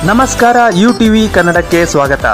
ನಮಸ್ಕಾರ you TV ಕನ್ನಡಕ್ಕೆ ಸ್ವಾಗತ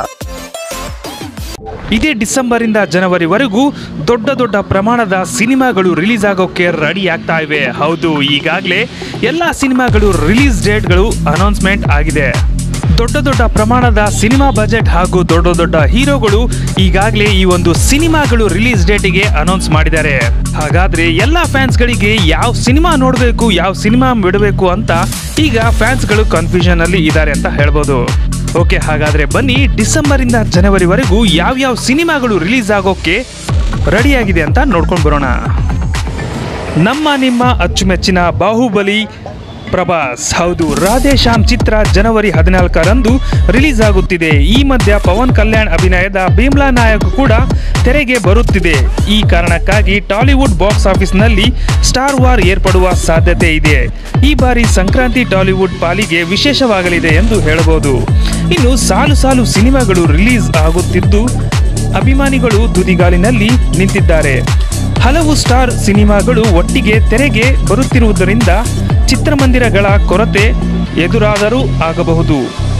ಇದೇ ಡಿಸೆಂಬರ್ ಇಂದ ಜನವರಿವರೆಗೂ ದೊಡ್ಡ ದೊಡ್ಡ ಪ್ರಮಾಣದ ಸಿನಿಮಾಗಳು ರಿಲೀಸ್ ಆಗೋಕೆ ರೆಡಿ ಆಗ್ತಾ ಇವೆ ಹೌದು ಈಗಾಗಲೇ ಎಲ್ಲ ಸಿನಿಮಾಗಳು ರಿಲೀಸ್ ಡೇಟ್ಗಳು ಅನೌನ್ಸ್ಮೆಂಟ್ ಆಗಿದೆ ದೊಡ್ಡ ದೊಡ್ಡ ಪ್ರಮಾಣದ ಸಿನಿಮಾ ಬಜೆಟ್ ಹಾಗೂ ದೊಡ್ಡ ದೊಡ್ಡ ಹೀರೋಗಳು ಈಗಾಗಲೇ ಈ ಒಂದು ಸಿನಿಮಾಗಳು ರಿಲೀಸ್ ಡೇಟಿಗೆ ಅನೌನ್ಸ್ ಮಾಡಿದ್ದಾರೆ ಹಾಗಾದ್ರೆ ಎಲ್ಲ ಫ್ಯಾನ್ಸ್ಗಳಿಗೆ ಯಾವ ಸಿನಿಮಾ ನೋಡಬೇಕು ಯಾವ ಸಿನಿಮಾ ಬಿಡಬೇಕು ಅಂತ ಈಗ ಫ್ಯಾನ್ಸ್ಗಳು ಕನ್ಫ್ಯೂಷನ್ ಅಲ್ಲಿ ಇದ್ದಾರೆ ಅಂತ ಹೇಳ್ಬೋದು ಓಕೆ ಹಾಗಾದ್ರೆ ಬನ್ನಿ ಡಿಸೆಂಬರ್ ಇಂದ ಜನವರಿವರೆಗೂ ಯಾವ್ಯಾವ ಸಿನಿಮಾಗಳು ರಿಲೀಸ್ ಆಗೋಕೆ ರೆಡಿಯಾಗಿದೆ ಅಂತ ನೋಡ್ಕೊಂಡು ಬರೋಣ ನಮ್ಮ ನಿಮ್ಮ ಅಚ್ಚುಮೆಚ್ಚಿನ ಬಾಹುಬಲಿ ಪ್ರಭಾಸ್ ಹೌದು ರಾಧೇಶ್ಯಾಮ್ ಚಿತ್ರ ಜನವರಿ ಹದಿನಾಲ್ಕರಂದು ರಿಲೀಸ್ ಆಗುತ್ತಿದೆ ಈ ಮಧ್ಯ ಪವನ್ ಕಲ್ಯಾಣ್ ಅಭಿನಯದ ಭೀಮ್ಲಾ ನಾಯಕ್ ಕೂಡ ತೆರೆಗೆ ಬರುತ್ತಿದೆ ಈ ಕಾರಣಕ್ಕಾಗಿ ಟಾಲಿವುಡ್ ಬಾಕ್ಸ್ ಆಫೀಸ್ನಲ್ಲಿ ಸ್ಟಾರ್ ವಾರ್ ಏರ್ಪಡುವ ಸಾಧ್ಯತೆ ಇದೆ ಈ ಬಾರಿ ಸಂಕ್ರಾಂತಿ ಟಾಲಿವುಡ್ ಪಾಲಿಗೆ ವಿಶೇಷವಾಗಲಿದೆ ಎಂದು ಹೇಳಬಹುದು ಇನ್ನು ಸಾಲು ಸಾಲು ಸಿನಿಮಾಗಳು ರಿಲೀಸ್ ಆಗುತ್ತಿದ್ದು ಅಭಿಮಾನಿಗಳು ತುದಿಗಾಲಿನಲ್ಲಿ ನಿಂತಿದ್ದಾರೆ ಹಲವು ಸ್ಟಾರ್ ಸಿನಿಮಾಗಳು ಒಟ್ಟಿಗೆ ತೆರೆಗೆ ಬರುತ್ತಿರುವುದರಿಂದ ಚಿತ್ರಮಂದಿರಗಳ ಕೊರತೆ ಎದುರಾದರೂ ಆಗಬಹುದು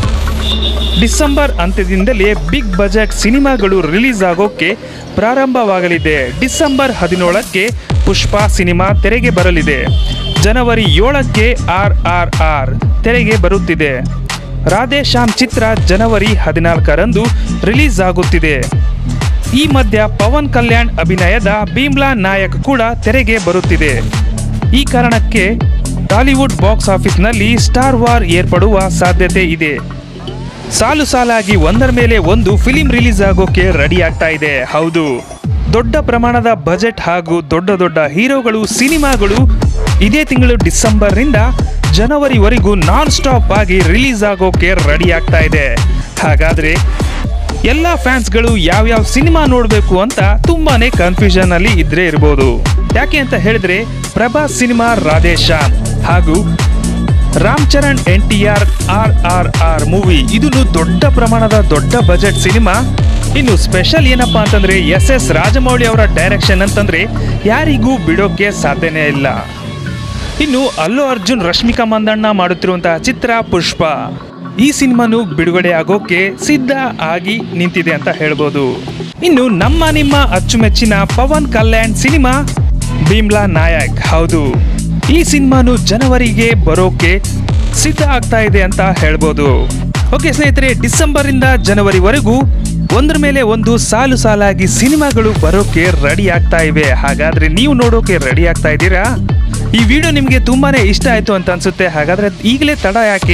ಡಿಸೆಂಬರ್ ಅಂತ್ಯದಿಂದಲೇ ಬಿಗ್ ಬಜೆಟ್ ಸಿನಿಮಾಗಳು ರಿಲೀಸ್ ಆಗೋಕೆ ಪ್ರಾರಂಭವಾಗಲಿದೆ ಡಿಸೆಂಬರ್ ಹದಿನೇಳಕ್ಕೆ ಪುಷ್ಪ ಸಿನಿಮಾ ತೆರೆಗೆ ಬರಲಿದೆ ಜನವರಿ ಏಳಕ್ಕೆ ಆರ್ ಆರ್ ಆರ್ ತೆರೆಗೆ ಬರುತ್ತಿದೆ ರಾಧೇಶ್ಯಾಮ್ ಚಿತ್ರ ಜನವರಿ ಹದಿನಾಲ್ಕರಂದು ರಿಲೀಸ್ ಆಗುತ್ತಿದೆ ಈ ಮಧ್ಯ ಪವನ್ ಕಲ್ಯಾಣ್ ಅಭಿನಯದ ಭೀಮ್ಲಾ ನಾಯಕ್ ಕೂಡ ತೆರೆಗೆ ಬರುತ್ತಿದೆ ಈ ಕಾರಣಕ್ಕೆ ಟಾಲಿವುಡ್ ಬಾಕ್ಸ್ ಆಫೀಸ್ನಲ್ಲಿ ಸ್ಟಾರ್ ವಾರ್ ಏರ್ಪಡುವ ಸಾಧ್ಯತೆ ಇದೆ ಸಾಲು ಸಾಲಾಗಿ ಒಂದರ ಮೇಲೆ ಒಂದು ಫಿಲಿಂ ರಿಲೀಸ್ ಆಗೋಕೆ ರೆಡಿ ಆಗ್ತಾ ಇದೆ ಹೌದು ದೊಡ್ಡ ಪ್ರಮಾಣದ ಬಜೆಟ್ ಹಾಗೂ ದೊಡ್ಡ ದೊಡ್ಡ ಹೀರೋಗಳು ಸಿನಿಮಾಗಳು ಇದೇ ತಿಂಗಳು ಡಿಸೆಂಬರ್ನಿಂದ ಜನವರಿವರೆಗೂ ನಾನ್ ಸ್ಟಾಪ್ ಆಗಿ ರಿಲೀಸ್ ಆಗೋಕೆ ರೆಡಿ ಆಗ್ತಾ ಇದೆ ಹಾಗಾದ್ರೆ ಎಲ್ಲ ಫ್ಯಾನ್ಸ್ಗಳು ಯಾವ್ಯಾವ ಸಿನಿಮಾ ನೋಡಬೇಕು ಅಂತ ತುಂಬಾನೇ ಕನ್ಫ್ಯೂಷನ್ ಅಲ್ಲಿ ಇದ್ರೆ ಇರ್ಬೋದು ಯಾಕೆ ಅಂತ ಹೇಳಿದ್ರೆ ಪ್ರಭಾಸ್ ಸಿನಿಮಾ ರಾಧೇಶ್ಯಾಮ್ ಹಾಗೂ Ram Charan N T R R R R movie ಇದನ್ನು ದೊಡ್ಡ ಪ್ರಮಾಣದ ದೊಡ್ಡ ಬಜೆಟ್ ಸಿನಿಮಾ ಇನ್ನು ಸ್ಪೆಷಲ್ ಏನಪ್ಪಾ ಅಂತಂದ್ರೆ ಎಸ್ ಎಸ್ ರಾಜಮೌಳಿ ಅವರ ಡೈರೆಕ್ಷನ್ ಅಂತಂದ್ರೆ ಯಾರಿಗೂ ಬಿಡೋಕೆ ಸಾಧ್ಯನೇ ಇಲ್ಲ ಇನ್ನು ಅಲ್ಲು ಅರ್ಜುನ್ ರಶ್ಮಿಕಾ ಮಂದಣ್ಣ ಮಾಡುತ್ತಿರುವಂತಹ ಚಿತ್ರ ಪುಷ್ಪ ಈ ಸಿನಿಮಾನು ಬಿಡುಗಡೆ ಆಗೋಕೆ ಸಿದ್ಧ ಆಗಿ ನಿಂತಿದೆ ಅಂತ ಹೇಳ್ಬೋದು ಇನ್ನು ನಮ್ಮ ನಿಮ್ಮ ಅಚ್ಚುಮೆಚ್ಚಿನ ಪವನ್ ಕಲ್ಯಾಣ್ ಸಿನಿಮಾ ಭೀಮ್ಲಾ ನಾಯಕ್ ಹೌದು ಈ ಸಿನಿಮಾನು ಜನವರಿಗೆ ಬರೋಕೆ ಸಿದ್ಧ ಆಗ್ತಾ ಇದೆ ಅಂತ ಹೇಳ್ಬೋದು ಓಕೆ ಸ್ನೇಹಿತರೆ ಡಿಸೆಂಬರ್ ಇಂದ ಜನವರಿವರೆಗೂ ಒಂದ್ರ ಮೇಲೆ ಒಂದು ಸಾಲು ಸಾಲಾಗಿ ಸಿನಿಮಾಗಳು ಬರೋಕೆ ರೆಡಿ ಆಗ್ತಾ ಇವೆ ಹಾಗಾದ್ರೆ ನೀವು ನೋಡೋಕೆ ರೆಡಿ ಆಗ್ತಾ ಇದ್ದೀರಾ ಈ ವಿಡಿಯೋ ನಿಮಗೆ ತುಂಬಾನೇ ಇಷ್ಟ ಆಯ್ತು ಅಂತ ಅನ್ಸುತ್ತೆ ಹಾಗಾದ್ರೆ ಈಗಲೇ ತಡ ಯಾಕೆ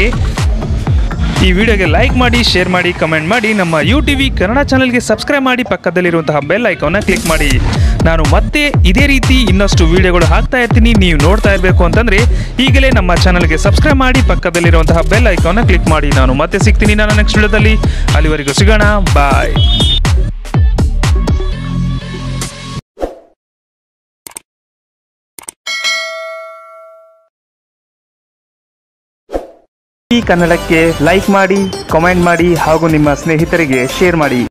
ಈ ವಿಡಿಯೋಗೆ ಲೈಕ್ ಮಾಡಿ ಶೇರ್ ಮಾಡಿ ಕಮೆಂಟ್ ಮಾಡಿ ನಮ್ಮ ಯು ಟಿ ವಿ ಕನ್ನಡ ಚಾನಲ್ಗೆ ಸಬ್ಸ್ಕ್ರೈಬ್ ಮಾಡಿ ಪಕ್ಕದಲ್ಲಿರುವಂತಹ ಬೆಲ್ ಐಕಾನ್ನ ಕ್ಲಿಕ್ ಮಾಡಿ ನಾನು ಮತ್ತೆ ಇದೇ ರೀತಿ ಇನ್ನಷ್ಟು ವಿಡಿಯೋಗಳು ಹಾಕ್ತಾ ಇರ್ತೀನಿ ನೀವು ನೋಡ್ತಾ ಇರಬೇಕು ಅಂತಂದ್ರೆ ಈಗಲೇ ನಮ್ಮ ಚಾನಲ್ಗೆ ಸಬ್ಸ್ಕ್ರೈಬ್ ಮಾಡಿ ಪಕ್ಕದಲ್ಲಿರುವಂತಹ ಬೆಲ್ ಐಕಾನ್ನ ಕ್ಲಿಕ್ ಮಾಡಿ ನಾನು ಮತ್ತೆ ಸಿಗ್ತೀನಿ ನಾನು ನೆಕ್ಸ್ಟ್ ವಿಡಿಯೋದಲ್ಲಿ ಅಲ್ಲಿವರೆಗೂ ಸಿಗೋಣ ಬಾಯ್ ಈ ಕನ್ನಡಕ್ಕೆ ಲೈಕ್ ಮಾಡಿ ಕಾಮೆಂಟ್ ಮಾಡಿ ಹಾಗೂ ನಿಮ್ಮ ಸ್ನೇಹಿತರಿಗೆ ಶೇರ್ ಮಾಡಿ